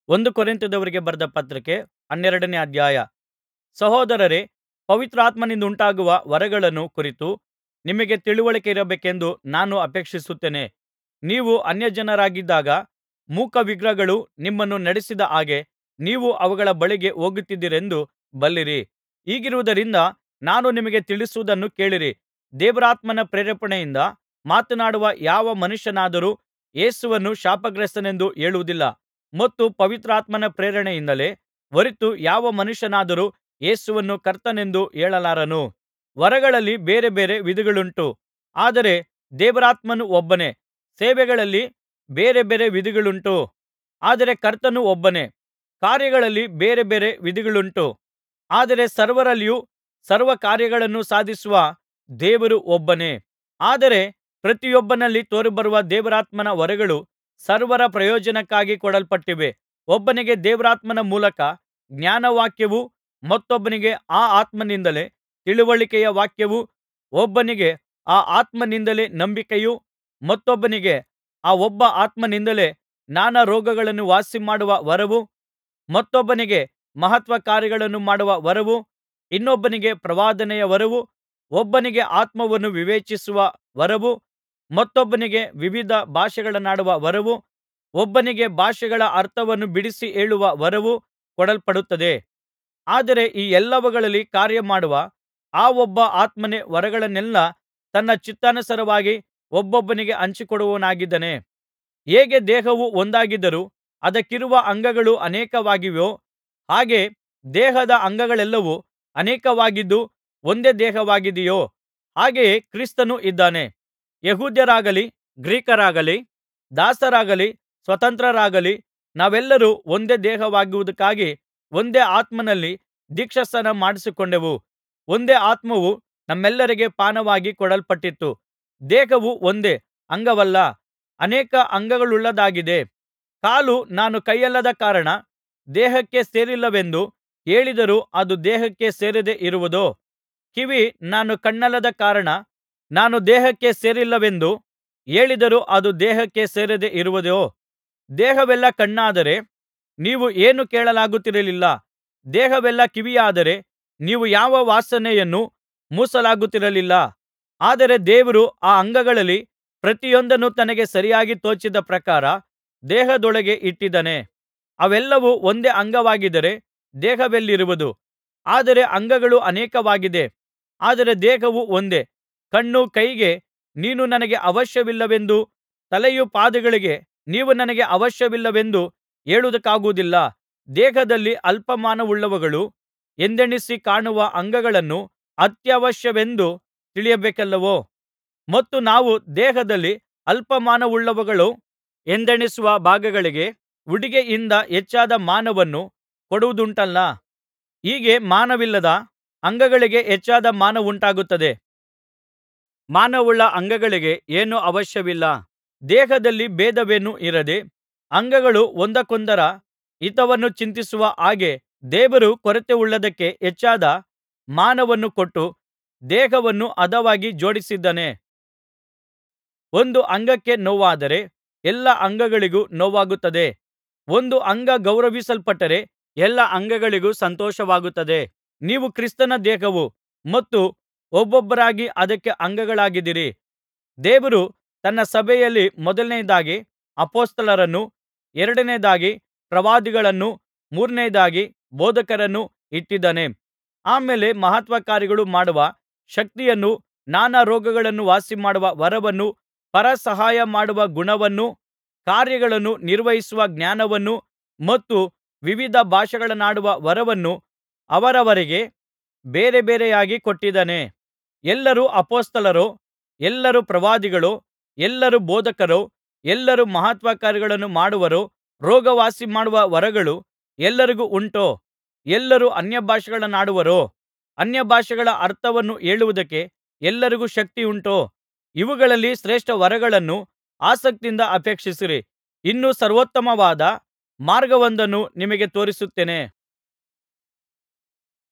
ಒಂದು ಕೊರಿಂಥದವರಿಗೆ ಬರೆದ ಪತ್ರಿಕೆ ಹನ್ನೆರಡನೇ ಅಧ್ಯಾಯ ಸಹೋದರರೇ ಪವಿತ್ರಾತ್ಮನಿಂದುಂಟಾಗುವ ವರಗಳನ್ನು ಕುರಿತು ನಿಮಗೆ ತಿಳಿವಳಿಕೆಯಿರಬೇಕೆಂದು ನಾನು ಅಪೇಕ್ಷಿಸುತ್ತೇನೆ ನೀವು ಅನ್ಯಜನರಾಗಿದ್ದಾಗ ಮೂಕ ವಿಗ್ರಹಗಳು ನಿಮ್ಮನ್ನು ನಡೆಸಿದ ಹಾಗೆ ನೀವು ಅವುಗಳ ಬಳಿಗೆ ಹೋಗುತ್ತಿದ್ದಿರೆಂದು ಬಲ್ಲಿರಿ ಹೀಗಿರುವುದರಿಂದ ನಾನು ನಿಮಗೆ ತಿಳಿಸುವುದನ್ನು ಕೇಳಿರಿ ದೇವರಾತ್ಮನ ಪ್ರೇರೇಪಣೆಯಿಂದ ಮಾತನಾಡುವ ಯಾವ ಮನುಷ್ಯನಾದರೂ ಯೇಸುವನ್ನು ಶಾಪಗ್ರಸ್ತನೆಂದು ಹೇಳುವುದಿಲ್ಲ ಮತ್ತು ಪವಿತ್ರಾತ್ಮನ ಪ್ರೇರಣೆಯಿಂದಲೇ ಹೊರತು ಯಾವ ಮನುಷ್ಯನಾದರೂ ಯೇಸುವನ್ನು ಕರ್ತನೆಂದು ಹೇಳಲಾರನು ವರಗಳಲ್ಲಿ ಬೇರೆ ಬೇರೆ ವಿಧಗಳುಂಟು ಆದರೆ ದೇವರಾತ್ಮನು ಒಬ್ಬನೇ ಸೇವೆಗಳಲ್ಲಿ ಬೇರೆ ಬೇರೆ ವಿಧಗಳುಂಟು ಆದರೆ ಕರ್ತನು ಒಬ್ಬನೇ ಕಾರ್ಯಗಳಲ್ಲಿ ಬೇರೆ ಬೇರೆ ವಿಧಗಳುಂಟು ಆದರೆ ಸರ್ವರಲ್ಲಿಯೂ ಸರ್ವಕಾರ್ಯಗಳನ್ನು ಸಾಧಿಸುವ ದೇವರು ಒಬ್ಬನೇ ಆದರೆ ಪ್ರತಿಯೊಬ್ಬನಲ್ಲಿ ತೋರಿಬರುವ ದೇವರಾತ್ಮನ ವರಗಳು ಸರ್ವರ ಪ್ರಯೋಜನಕ್ಕಾಗಿ ಕೊಡಲ್ಪಟ್ಟಿವೆ ಒಬ್ಬನಿಗೆ ದೇವರಾತ್ಮನ ಮೂಲಕ ಜ್ಞಾನವಾಕ್ಯವೂ ಮತ್ತೊಬ್ಬನಿಗೆ ಆ ಆತ್ಮನಿಂದಲೇ ತಿಳಿವಳಿಕೆಯ ವಾಕ್ಯವೂ ಒಬ್ಬನಿಗೆ ಆ ಆತ್ಮನಿಂದಲೇ ನಂಬಿಕೆಯೂ ಮತ್ತೊಬ್ಬನಿಗೆ ಆ ಒಬ್ಬ ಆತ್ಮನಿಂದಲೇ ನಾನಾ ರೋಗಗಳನ್ನು ವಾಸಿಮಾಡುವ ವರವೂ ಮತ್ತೊಬ್ಬನಿಗೆ ಮಹತ್ಕಾರ್ಯಗಳನ್ನು ಮಾಡುವ ವರವೂ ಇನ್ನೊಬ್ಬನಿಗೆ ಪ್ರವಾದನೆಯ ವರವೂ ಒಬ್ಬನಿಗೆ ಆತ್ಮವನ್ನು ವಿವೇಚಿಸುವ ವರವೂ ಮತ್ತೊಬ್ಬನಿಗೆ ವಿವಿಧ ಭಾಷೆಗಳನ್ನಾಡುವ ವರವೂ ಒಬ್ಬನಿಗೆ ಭಾಷೆಗಳ ಅರ್ಥವನ್ನು ಬಿಡಿಸಿ ಹೇಳುವ ವರವೂ ಕೊಡಲ್ಪಡುತ್ತದೆ ಆದರೆ ಈ ಎಲ್ಲವುಗಳಲ್ಲಿ ಕಾರ್ಯಮಾಡುವ ಆ ಒಬ್ಬ ಆತ್ಮನೇ ವರಗಳನ್ನೆಲ್ಲಾ ತನ್ನ ಚಿತ್ತಾನುಸಾರವಾಗಿ ಒಬ್ಬೊಬ್ಬನಿಗೆ ಹಂಚಿಕೊಡುವವನಾಗಿದ್ದಾನೆ ಹೇಗೆ ದೇಹವು ಒಂದಾಗಿದ್ದರೂ ಅದಕ್ಕಿರುವ ಅಂಗಗಳು ಅನೇಕವಾಗಿವೆಯೋ ಹಾಗೆ ದೇಹದ ಅಂಗಗಳೆಲ್ಲವೂ ಅನೇಕವಾಗಿದ್ದು ಒಂದೇ ದೇಹವಾಗಿದೆಯೋ ಹಾಗೆಯೇ ಕ್ರಿಸ್ತನೂ ಇದ್ದಾನೆ ಯೆಹೂದ್ಯರಾಗಲಿ ಗ್ರೀಕರಾಗಲಿ ದಾಸರಾಗಲಿ ಸ್ವತಂತ್ರರಾಗಲಿ ನಾವೆಲ್ಲರೂ ಒಂದೇ ದೇಹವಾಗುವುದಕ್ಕಾಗಿ ಒಂದೇ ಆತ್ಮನಲ್ಲಿ ದೀಕ್ಷಾಸ್ನಾನ ಮಾಡಿಸಿಕೊಂಡೆವು ಒಂದೇ ಆತ್ಮವು ನಮ್ಮೆಲ್ಲರಿಗೆ ಪಾನವಾಗಿ ಕೊಡಲ್ಪಟ್ಟಿತು ದೇಹವು ಒಂದೇ ಅಂಗವಲ್ಲ ಅನೇಕ ಅಂಗಗಳುಳ್ಳದ್ದಾಗಿದೆ ಕಾಲು ನಾನು ಕೈಯಲ್ಲದ ಕಾರಣ ದೇಹಕ್ಕೆ ಸೇರಿಲ್ಲವೆಂದು ಹೇಳಿದರೂ ಅದು ದೇಹಕ್ಕೆ ಸೇರದೆ ಇರುವುದೋ ಕಿವಿ ನಾನು ಕಣ್ಣಲ್ಲದ ಕಾರಣ ನಾನು ದೇಹಕ್ಕೆ ಸೇರಿಲ್ಲವೆಂದು ಹೇಳಿದರೂ ಅದು ದೇಹಕ್ಕೆ ಸೇರದೆ ಇರುವುದೋ ದೇಹವೆಲ್ಲಾ ಕಣ್ಣಾದರೆ ನೀವು ಏನೂ ಕೇಳಲಾಗುತ್ತಿರಲಿಲ್ಲ ದೇಹವೆಲ್ಲಾ ಕಿವಿಯಾದರೆ ನೀವು ಯಾವ ವಾಸನೆಯನ್ನೂ ಮೂಸಲಾಗುತ್ತಿರಲಿಲ್ಲ ಆದರೆ ದೇವರು ಆ ಅಂಗಗಳಲ್ಲಿ ಪ್ರತಿಯೊಂದನ್ನು ತನಗೆ ಸರಿಯಾಗಿ ತೋಚಿದ ಪ್ರಕಾರ ದೇಹದೊಳಗೆ ಇಟ್ಟಿದ್ದಾನೆ ಅವೆಲ್ಲವೂ ಒಂದೇ ಅಂಗವಾಗಿದ್ದರೆ ದೇಹವೆಲ್ಲಿರುವುದು ಆದರೆ ಅಂಗಗಳು ಅನೇಕವಾಗಿದೆ ಆದರೆ ದೇಹವು ಒಂದೇ ಕಣ್ಣು ಕೈಗೆ ನೀನು ನನಗೆ ಅವಶ್ಯವಿಲ್ಲವೆಂದೂ ತಲೆಯು ಪಾದಗಳಿಗೆ ನೀವು ನನಗೆ ಅವಶ್ಯವಿಲ್ಲವೆಂದೂ ಹೇಳುವುದಕ್ಕಾಗುವುದಿಲ್ಲ ದೇಹದಲ್ಲಿ ಅಲ್ಪಮಾನವುಳ್ಳವುಗಳು ಎಂದೆಣಿಸಿ ಕಾಣುವ ಅಂಗಗಳನ್ನು ಅತ್ಯವಶ್ಯವೆಂದು ತಿಳಿಯಬೇಕಲ್ಲವೋ ಮತ್ತು ನಾವು ದೇಹದಲ್ಲಿ ಅಲ್ಪಮಾನವುಳ್ಳವುಗಳು ಎಂದೆಣಿಸುವ ಭಾಗಗಳಿಗೆ ಉಡಿಗೆಯಿಂದ ಹೆಚ್ಚಾದ ಮಾನವನ್ನು ಕೊಡುವುದುಂಟಲ್ಲಾ ಹೀಗೆ ಮಾನವಿಲ್ಲದ ಅಂಗಗಳಿಗೆ ಹೆಚ್ಚಾದ ಮಾನವುಂಟಾಗುತ್ತದೆ ಮಾನವುಳ್ಳ ಅಂಗಗಳಿಗೆ ಏನೂ ಅವಶ್ಯವಿಲ್ಲ ದೇಹದಲ್ಲಿ ಭೇದವೇನೂ ಇರದೆ ಅಂಗಗಳು ಒಂದಕ್ಕೊಂದರ ಹಿತವನ್ನು ಚಿಂತಿಸುವ ಹಾಗೆ ದೇವರು ಕೊರತೆಯುಳ್ಳದ್ದಕ್ಕೆ ಹೆಚ್ಚಾದ ಮಾನವನ್ನು ಕೊಟ್ಟು ದೇಹವನ್ನು ಹದವಾಗಿ ಜೋಡಿಸಿದ್ದಾನೆ ಒಂದು ಅಂಗಕ್ಕೆ ನೋವಾದರೆ ಎಲ್ಲಾ ಅಂಗಗಳಿಗೂ ನೋವಾಗುತ್ತದೆ ಒಂದು ಅಂಗ ಗೌರವಿಸಲ್ಪಟ್ಟರೆ ಎಲ್ಲಾ ಅಂಗಗಳಿಗೂ ಸಂತೋಷವಾಗುತ್ತದೆ ನೀವು ಕ್ರಿಸ್ತನ ದೇಹವು ಮತ್ತು ಒಬ್ಬೊಬ್ಬರಾಗಿ ಅದಕ್ಕೆ ಅಂಗಗಳಾಗಿದ್ದೀರಿ ದೇವರು ತನ್ನ ಸಭೆಯಲ್ಲಿ ಮೊದಲನೆಯದಾಗಿ ಅಪೊಸ್ತಲರನ್ನು ಎರಡನೆಯದಾಗಿ ಪ್ರವಾದಿಗಳನ್ನು ಮೂರನೆಯದಾಗಿ ಬೋಧಕರನ್ನು ಇಟ್ಟಿದ್ದಾನೆ ಆಮೇಲೆ ಮಹತ್ಕಾರ್ಯಗಳು ಮಾಡುವ ಶಕ್ತಿಯನ್ನೂ ನಾನಾ ರೋಗಗಳನ್ನು ವಾಸಿಮಾಡುವ ವರವನ್ನೂ ಪರಸಹಾಯ ಮಾಡುವ ಗುಣವನ್ನೂ ಕಾರ್ಯಗಳನ್ನು ನಿರ್ವಹಿಸುವ ಜ್ಞಾನವನ್ನೂ ಮತ್ತು ವಿವಿಧ ಭಾಷೆಗಳನ್ನಾಡುವ ವರವನ್ನೂ ಅವರವರಿಗೆ ಬೇರೆ ಬೇರೆಯಾಗಿ ಕೊಟ್ಟಿದ್ದಾನೆ ಎಲ್ಲರೂ ಅಪೊಸ್ತಲರೋ ಎಲ್ಲರೂ ಪ್ರವಾದಿಗಳೋ ಎಲ್ಲರೂ ಬೋಧಕರೋ ಎಲ್ಲರೂ ಮಹತ್ಕಾರ್ಯಗಳನ್ನು ಮಾಡುವರೋ ರೋಗವಾಸಿಮಾಡುವ ವರಗಳು ಎಲ್ಲರಿಗೂ ಉಂಟೋ ಎಲ್ಲರೂ ಅನ್ಯಭಾಷೆಗಳನ್ನಾಡುವರೋ ಅನ್ಯಭಾಷೆಗಳ ಅರ್ಥವನ್ನು ಹೇಳುವುದಕ್ಕೆ ಎಲ್ಲರಿಗೂ ಶಕ್ತಿಯುಂಟೋ ಇವುಗಳಲ್ಲಿ ಶ್ರೇಷ್ಠ ವರಗಳನ್ನು ಆಸಕ್ತಿಯಿಂದ ಅಪೇಕ್ಷಿಸಿರಿ ಇನ್ನೂ ಸರ್ವೋತ್ತಮವಾದ ಮಾರ್ಗವೊಂದನ್ನು ನಿಮಗೆ ತೋರಿಸುತ್ತೇನೆ